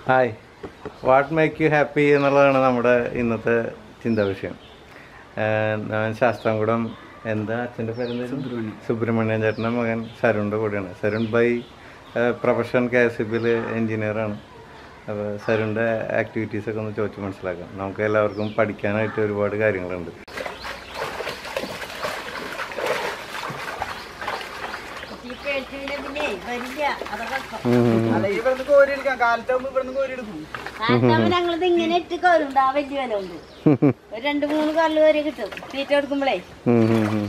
Hi what make you happy എന്നുള്ളതാണ് നമ്മുടെ ഇന്നത്തെ ചിന്താ വിഷയം ഏഹ് ഞാൻ ശാസ്താംകുളം എന്താ അച്ഛൻ്റെ പേര് സുബ്രഹ്മണ്യൻ ചേട്ടൻ്റെ മകൻ സരുണിൻ്റെ കൂടെയാണ് Sarun by profession K S E ബിയിൽ എൻജിനീയറാണ് അപ്പോൾ സരുണിൻ്റെ ആക്ടിവിറ്റീസൊക്കെ ഒന്ന് ചോദിച്ച് മനസ്സിലാക്കാം നമുക്ക് എല്ലാവർക്കും പഠിക്കാനായിട്ട് ഒരുപാട് കാര്യങ്ങളുണ്ട് അല്ലെങ്കിൽ ഇവിടുന്ന് കോരി എടുക്കാം കാലത്താകുമ്പോ ഇവിടുന്ന് കോരി എടുക്കും ഞങ്ങളിത് ഇങ്ങനെ ഇട്ട് കോരുണ്ട് ആ വലിയ വില ഉണ്ട് ഒരു രണ്ട് മൂന്ന് കല്ല് വരെ കിട്ടും തീറ്റ കൊടുക്കുമ്പോഴേ ഉം, ഉം, ഉം.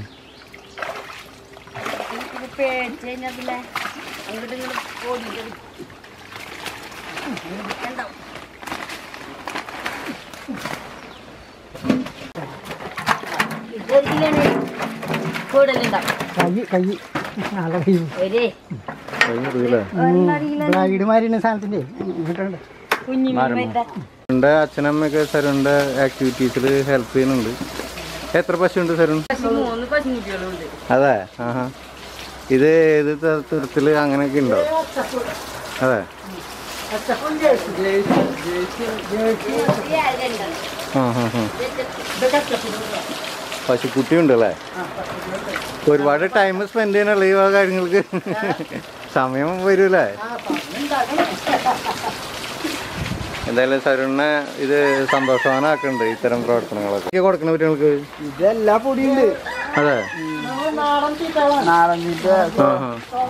ഇത് പേടിച്ച് കഴിഞ്ഞാൽ പിന്നെ അങ്ങോട്ട് ഇങ്ങോട്ട് ഓടിയിട്ട് ഉണ്ടാവും ഇതൊരു കിലോന് കൂടുതലുണ്ടാവും കൈ കൈ നാളെ കൈ ഒരേ കഴിഞ്ഞ അറിയില്ലേ ഒന്നര കിലോ ബ്ലൈഡ് മാരിയുന്ന സാധനത്തിന്റെ ഇങ്ങോട്ടുണ്ട് കുഞ്ഞു മീൻ എൻ്റെ അച്ഛനമ്മയൊക്കെ സരുണിൻ്റെ ആക്ടിവിറ്റീസിൽ ഹെൽപ്പ് ചെയ്യുന്നുണ്ട് എത്ര പശുണ്ട് സരുൺ മൂന്ന് പശുക്കുട്ടികളുണ്ട് അതെ ആഹാ ഇത് ഏത് തരത്തിൽ അങ്ങനെയൊക്കെ ഉണ്ടോ അതെ ആ ഹാ ഹാ പശുക്കുട്ടി ഉണ്ടല്ലേ ഒരുപാട് ടൈം സ്പെൻഡ് ചെയ്യാനുള്ള ഈ വക കാര്യങ്ങൾക്ക് സമയം വരൂലേ എന്തായാലും സരുണിനെ ഇത് സന്തോഷവാനാക്കുന്നുണ്ട് ഇത്തരം പ്രവർത്തനങ്ങളൊക്കെ കൊടുക്കുന്ന കുട്ടികൾക്ക് ഇതെല്ലാ പൊടിയുണ്ട് അതെ നാടൻ തീറ്റ ആ ഹാ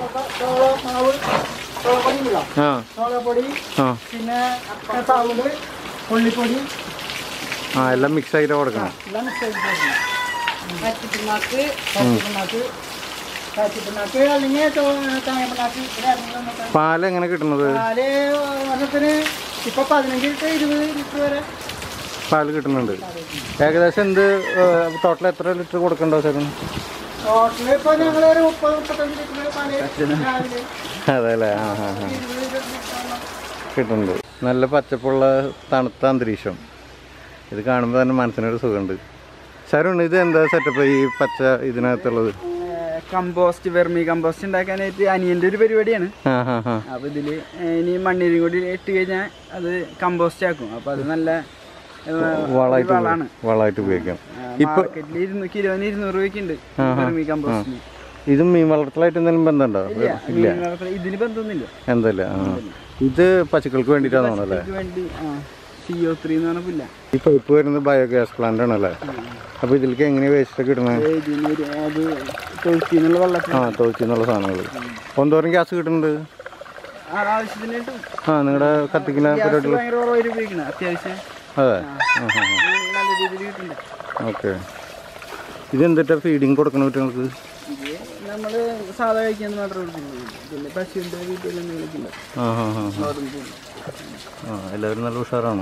ചോളപ്പൊടി ആ ചോളപ്പൊടി ആ പിന്നെ സാവുണ്ട് കൊള്ളിപ്പൊടി ആ എല്ലാം മിക്സ് ആയിട്ട് കൊടുക്കണം എല്ലാം മിക്സ് ചെയ്തിട്ട് പച്ചപ്പിണ്ണാക്ക് പച്ചപ്പിണ്ണാക്ക് പച്ചപ്പിണ്ണാക്ക് അല്ലെങ്കിൽ തേങ്ങപ്പിണ്ണാക്ക് ഇതായിരുന്നു പാൽ എങ്ങനെ കിട്ടുന്നത് പാല് വർഷത്തിന് ഇപ്പൊ പതിനഞ്ച് ലിറ്റർ ഇരുപത് ലിറ്റർ വരെ പാൽ കിട്ടുന്നുണ്ട് ഏകദേശം എന്ത് ടോട്ടൽ എത്ര ലിറ്റർ കൊടുക്കണ്ടോ ചേട്ടൻ ടോട്ടല് ഇപ്പൊ ഞങ്ങളൊരു മുപ്പത് മുപ്പത്തഞ്ച് ലിറ്റർ പാല് രാവിലെ അതെ അല്ലേ ആ ഹാ ഹാ ഇരുപത് ലിറ്റർ കിട്ടണം. കിട്ടുന്നുണ്ട് നല്ല പച്ചപ്പുള്ള തണുത്ത അന്തരീക്ഷം ഇത് കാണുമ്പോൾ തന്നെ മനസ്സിനൊരു സുഖമുണ്ട് ശരുൺ ഇത് എന്താ സെറ്റപ്പ് ഈ പച്ച ഇതിനകത്തുള്ളത് ഏഹ് കമ്പോസ്റ്റ് വെർമി കമ്പോസ്റ്റ് ഉണ്ടാക്കാനായിട്ട് അനിയന്റെ ഒരു പരിപാടിയാണ് ആ ഹാ ഹാ അപ്പൊ ഇതില് ഇനി മണ്ണിലും കൂടി ഇട്ട് കഴിഞ്ഞാൽ അത് കമ്പോസ്റ്റ് ആക്കും അപ്പൊ അത് നല്ല ഏഹ്, വളമായിട്ട് ഒരു വളമാണ് ഉപയോഗി- വളമായിട്ട് ഉപയോഗിക്കാം ഇപ്പൊ മാർക്കറ്റിൽ ഇരുന്ന് കിലോന് ഇരുന്നൂറ് രൂപയ്ക്ക് ഉണ്ട് വെർമി കമ്പോസ്റ്റിന് ഇതും മീൻ വളർത്തലായിട്ട് എന്തെങ്കിലും ബന്ധമുണ്ടോ ഇല്ല ഇതിന് ബന്ധമൊന്നുമില്ല എന്തല്ല ആ ഇത് പശുക്കൾക്ക് വേണ്ടിയിട്ടാണ് തോന്നുന്നല്ലേ ഇതിന് വേണ്ടി സി ഒ ത്രീ എന്ന് പറഞ്ഞ പുല്ല ഈ പൈപ്പ് വരുന്നത് ബയോഗ്യാസ് പ്ലാന്റ് ആണല്ലേ അപ്പൊ ഇതിലേക്ക് എങ്ങനെയാ വേസ്റ്റ് ഒക്കെ ഇടണേ ഇതിന് ഒരു അത് തൊഴുത്തിൽ നിന്നുള്ള വെള്ളത്തിൽ ആ തോച്ചി എന്നുള്ള സാധനങ്ങൾ എന്തോരം ഗ്യാസ് കിട്ടുന്നുണ്ട് ആ ആവശ്യത്തിന് കിട്ടും ആ നിങ്ങളുടെ കത്തിക്കുന്ന ഗ്യാസ് പരിപാടി ഭയങ്കര കുറവായിട്ട് ഉപയോഗിക്കണം അത്യാവശ്യം അതെ ആ ഹാ ഹാ നല്ല രീതിയിൽ കിട്ടുന്നുണ്ട് ഓക്കെ ഇതെന്തിട്ടാ ഫീഡിങ് കൊടുക്കണ കുട്ടികൾക്ക് ഇത് നമ്മള് സാധാ കഴിക്കാൻ മാത്രമേ കൊടുക്കുന്നുള്ളൂ പിന്നെ പശുവിന്റെ വീട്ടിൽ എന്തെങ്കിലും ഉണ്ട് ആ ഹാ ഹാ ഹാ ആ എല്ലാവരും നല്ല ഉഷാറാണ്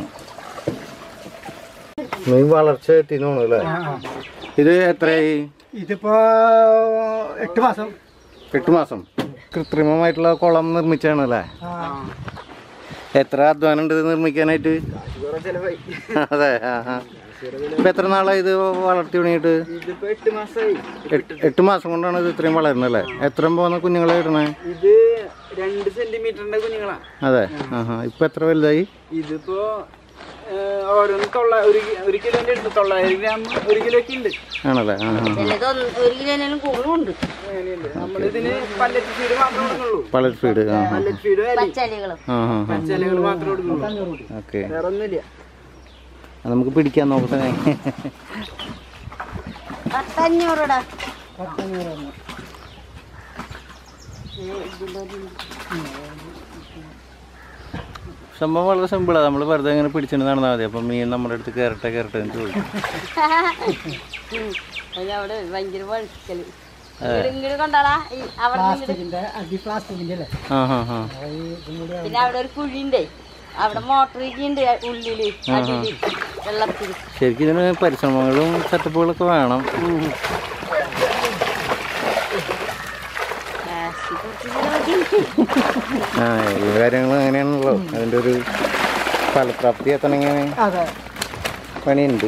മീൻ വളർച്ച എത്തിന്ന് തോന്നുന്നു അല്ലേ ഇത് എത്രയായി ഇതിപ്പോ എട്ട് മാസം എട്ട് മാസം കൃത്രിമമായിട്ടുള്ള കുളം നിർമ്മിച്ചാണ് അല്ലേ എത്ര അധ്വാനം ഉണ്ട് ഇത് നിർമ്മിക്കാനായിട്ട് കുറെ ചെലവായി അതെ ആ ആ ഇപ്പം എത്ര നാളായി ഇത് വളർത്തി തുടങ്ങിയിട്ട് ഇതിപ്പോ എട്ട് മാസമായി എട്ട് എട്ട് മാസം കൊണ്ടാണ് ഇത് ഇത്രയും വളരുന്നത് അല്ലേ എത്ര പോകുന്ന കുഞ്ഞുങ്ങളെ ഇടണേ ഇത് രണ്ട് സെന്റിമീറ്ററിന്റെ കുഞ്ഞുങ്ങളാ അതെ ആ ഹാ ഇപ്പം എത്ര വലുതായി ഇതിപ്പോ ഏഹ്, ഓരോന്ന് തൊള്ള ഒരു കി- ഒരു കിലോന്റെ അടുത്ത് തൊള്ളായിരം ഗ്രാം ഒരു കിലോ ഒക്കെ ഉണ്ട് ആണല്ലേ ആ ഹാ ചിലത് ഒന്ന് ഒരു കിലോനും കൂടുതലുണ്ട് അങ്ങനെയുണ്ട് നമ്മളിതിന് പല്ലറ്റ് ഫീഡ് മാത്രമേ കൊടുക്കുള്ളൂ പലറ്റ് ഫീഡ് ആ ഹാ പല്ലറ്റ് ഫീഡ് വരി പച്ചലികളും ആ ഹാ ഹാ പച്ചലകൾ മാത്രമേ കൊടുക്കുള്ളൂ ഓക്കെ വേറെ ഒന്നുമില്ല നമുക്ക് പിടിക്കാൻ നോക്കട്ടെ പത്തഞ്ഞൂറുടാ സംഭവം വളരെ സിമ്പിളാണ് നമ്മൾ വെറുതെ ഇങ്ങനെ പിടിച്ചിട്ട് നടന്നാൽ മതി അപ്പം മീൻ നമ്മുടെ അടുത്ത് കയറട്ടെ കയറട്ടെ എന്ന് ചോദിക്കും അവിടെ ഭയങ്കര വഴുക്കല് ഇങ്ങോട്ട് കൊണ്ടാളാ ഈ അവിടെ ഇങ്ങോട്ട് അടി പ്ലാസ്റ്റിക്കിന്റെ അല്ലേ ആ ഹാ ഹാ പിന്നെ അവിടെ ഒരു കുഴിയുണ്ടേ അവിടെ മോട്ടർ ഉണ്ട് ഉള്ളില് അടിയില് വെള്ളത്തിൽ ശരിക്കും ഇതിന് പരിശ്രമങ്ങളും സെറ്റപ്പുകളൊക്കെ വേണം കാശ് കുറച്ച് ചിലവാക്കി. ആ ഈ കാര്യങ്ങൾ അങ്ങനെയാണല്ലോ അതിൻ്റെ ഒരു ഫലപ്രാപ്തി എത്തണമെങ്കിൽ അതെ പണിയുണ്ട്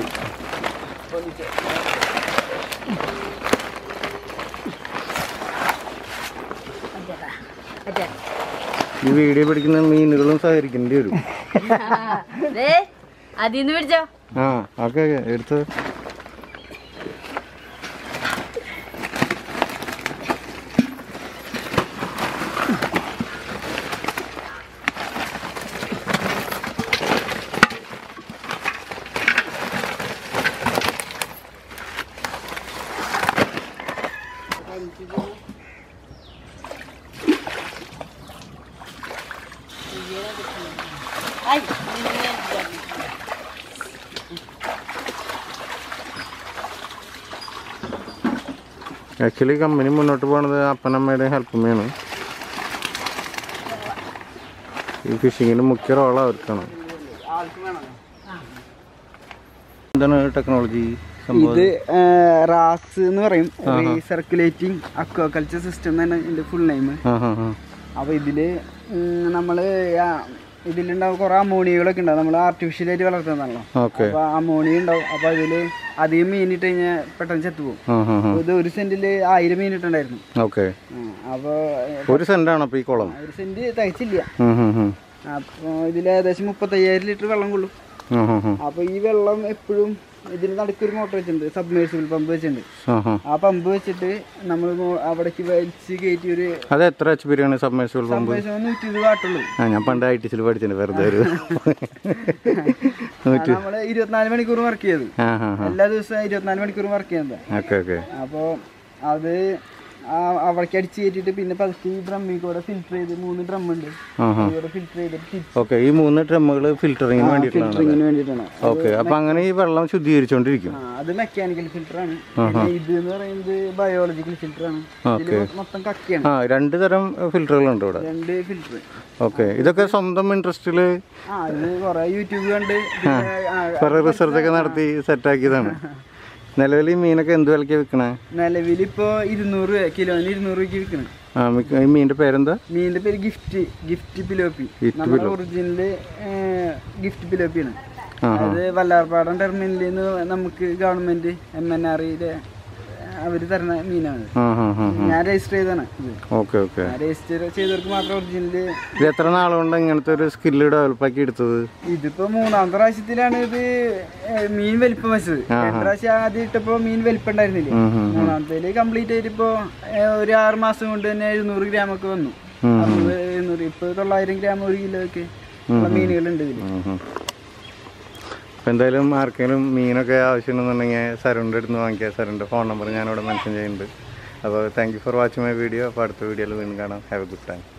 അതെ. ഈ വീഡിയോ പിടിക്കുന്ന മീനുകളും സഹകരിക്കേണ്ടി വരും ദേ അതിന്ന് പിടിച്ചോ ആ ഓക്കെ എടുത്ത് ഐ ആക്ച്വലി കമ്പനി മുന്നോട്ട് പോകുന്നത് അപ്പനമ്മയുടെയും ഹെൽപ്പമ്മയാണ് ഈ ഫിഷിങ്ങിന് മുഖ്യ റോൾ അവർക്കാണ് ആൾക്ക് വേണം എന്താണ് ടെക്നോളജി സംഭവം ഇത് റാസ് എന്ന് പറയും റീസർക്കുലേറ്റിംഗ് അക്വാകൾച്ചർ സിസ്റ്റം എന്നാണ് ഇതിന്റെ ഫുൾ നെയിം ആ ഹാ ഹാ അപ്പോൾ ഇതിൽ നമ്മൾ ഇതിലുണ്ടാവും കുറേ അമോണിയകളൊക്കെ ഉണ്ടാവും നമ്മൾ ആർട്ടിഫിഷ്യലായിട്ട് വളർത്തുന്നതാണല്ലോ ഓക്കെ അപ്പോൾ അമോണിയ ഉണ്ടാവും അപ്പോൾ അതിൽ അധികം മീൻ ഇട്ട് കഴിഞ്ഞാൽ പെട്ടെന്ന് ചത്തുപോകും ആ ഹാ ഹാ ഇത് ഒരു സെന്റിൽ ആയിരം മീൻ ഇട്ടുണ്ടായിരുന്നു ഓക്കെ അപ്പോൾ ഒരു സെന്റാണ് അപ്പോൾ ഈ കുളം ഒരു സെന്റ് തികച്ചില്ല ഉം, ഉം, ഉം. അപ്പോൾ ഇതിൽ ഏകദേശം മുപ്പത്തയ്യായിരം ലിറ്റർ വെള്ളം കൊള്ളും ഉം, ഉം, ഉം. അപ്പോൾ ഈ വെള്ളം എപ്പോഴും ഇതിന് നടുക്കൊരു മോട്ടർ വെച്ചിട്ടുണ്ട് സബ്മേഴ്സിബിൾ പമ്പ് വെച്ചിട്ടുണ്ട് ആ ഹാ ആ പമ്പ് വെച്ചിട്ട് നമ്മൾ അവിടേക്ക് വലിച്ച് കയറ്റി ഒരു അത് എത്ര എച്ച് പി ആണ് സബ്മേഴ്സിബിൾ പമ്പ് സബ്മേഴ്സിബിൾ നൂറ്റി ഇരുപത് വാട്ടുള്ളൂ ആ ഞാൻ പണ്ട് ഐ ടി സിൽ പഠിച്ചിട്ടുണ്ട് വെറുതെ ഒരു നൂറ്റി നമ്മൾ ഇരുപത്തിനാല് മണിക്കൂർ വർക്ക് ചെയ്തു ആ ഹാ ഹാ എല്ലാ ദിവസവും ഇരുപത്തിനാല് മണിക്കൂർ വർക്ക് ചെയ്യുന്നത് ഓക്കെ ഓക്കെ അപ്പോൾ അത് ആ- അവിടേക്ക് അടിച്ച് കയറ്റിയിട്ട് പിന്നെ പതുക്കെ ഈ ഡ്രമ്മിൽ കൂടെ ഫിൽറ്റർ ചെയ്ത് മൂന്ന് ഡ്രം ഉണ്ട് ആ ഹാ ഇവിടെ ഫിൽറ്റർ ചെയ്തിട്ട് ഓക്കെ ഈ മൂന്ന് ഡ്രമ്മുകൾ ഫിൽറ്ററിങ്ങിന് വേണ്ടിയിട്ടുള്ളതാണ് ഫിൽറ്ററിങ്ങിന് വേണ്ടിയിട്ടാണ് ഓക്കെ അപ്പൊ അങ്ങനെ ഈ വെള്ളം ശുദ്ധീകരിച്ചുകൊണ്ടിരിക്കും ആ, അത് മെക്കാനിക്കൽ ഫിൽറ്റർ ആണ് പിന്നെ ഇത് എന്ന് പറയുന്നത് ബയോളജിക്കൽ ഫിൽറ്റർ ആണ് ഇതില് മൊത്തം കക്കയാണ് ആ രണ്ട് തരം ഫിൽറ്ററുകളുണ്ട് ഇവിടെ രണ്ട് ഫിൽറ്റർ ഓക്കെ ഇതൊക്കെ സ്വന്തം ഇൻട്രസ്റ്റിൽ ആ ഇത് കുറെ യൂട്യൂബ് കണ്ട് പിന്നെ ആ, കുറെ റിസർച്ച് ഒക്കെ നടത്തി സെറ്റാക്കിയതാണ് നിലവിൽ ഈ മീനൊക്കെ എന്ത് വിലക്കാണ് വിൽക്കണേ നിലവിലിപ്പോ ഇരുന്നൂറ് രൂപ കിലോന് ഇരുന്നൂറ് രൂപയ്ക്ക് വിൽക്കണം ആ മിക്ക- ഈ മീനിന്റെ പേരെന്താ മീനിന്റെ പേര് ഗിഫ്റ്റ് ഗിഫ്റ്റ് പിലോപ്പി Gift നമ്മുടെ ഒറിജിനല് ഗിഫ്റ്റ് പിലോപ്പിയാണ് ആ അത് വല്ലാർപാടം ടെർമിനലിൽ നിന്ന് നമുക്ക് ഗവൺമെന്റ് എം എൻ ആർ അവര് തരുന്ന മീനാണ് ആ ഹാ ഹാ ഞാൻ രജിസ്റ്റർ ചെയ്താണ് ഇത് ഓക്കെ ഓക്കെ ഞാൻ രജിസ്റ്റർ ചെയ്തവർക്ക് മാത്രം ഒറിജിനല് ഇത് എത്ര നാളുകൊണ്ട് ഇങ്ങനത്തെ ഒരു സ്കില്ല് ഡെവലപ്പ് ആക്കി എടുത്തത് ഇതിപ്പോ മൂന്നാമത്തെ പ്രാവശ്യത്തിലാണ് ഇത് ഏഹ്, മീൻ വലിപ്പം വെച്ചത് രണ്ട് പ്രാവശ്യം ആദ്യം ഇട്ടപ്പോ മീൻ വലിപ്പം ഉണ്ടായിരുന്നില്ല ഉം, ഉം. മൂന്നാമത്തേല് കംപ്ലീറ്റ് ആയിട്ട് ഇപ്പോ ഏഹ്, ഒരു ആറ് മാസം കൊണ്ട് തന്നെ എഴുന്നൂറ് ഗ്രാം ഒക്കെ വന്നു ഉം. അറുപത് എഴുന്നൂറ് ഇപ്പൊ തൊള്ളായിരം ഗ്രാം ഒരു കിലോ ഒക്കെ ഉള്ള മീനുകളുണ്ട് ഇതിൽ അപ്പം എന്തായാലും ആർക്കെങ്കിലും മീനൊക്കെ ആവശ്യമുണ്ടെന്നുണ്ടെങ്കിൽ സരുണിൻ്റെ അടുത്ത് നിന്ന് വാങ്ങിക്കുക സരുണിൻ്റെ ഫോൺ നമ്പർ ഞാനിവിടെ മെൻഷൻ ചെയ്യുന്നുണ്ട് അപ്പോൾ thank you for watching my video അപ്പോൾ അടുത്ത വീഡിയോയിൽ വീണ്ടും കാണാം ഹാവ് എ ഗുഡ് ടൈം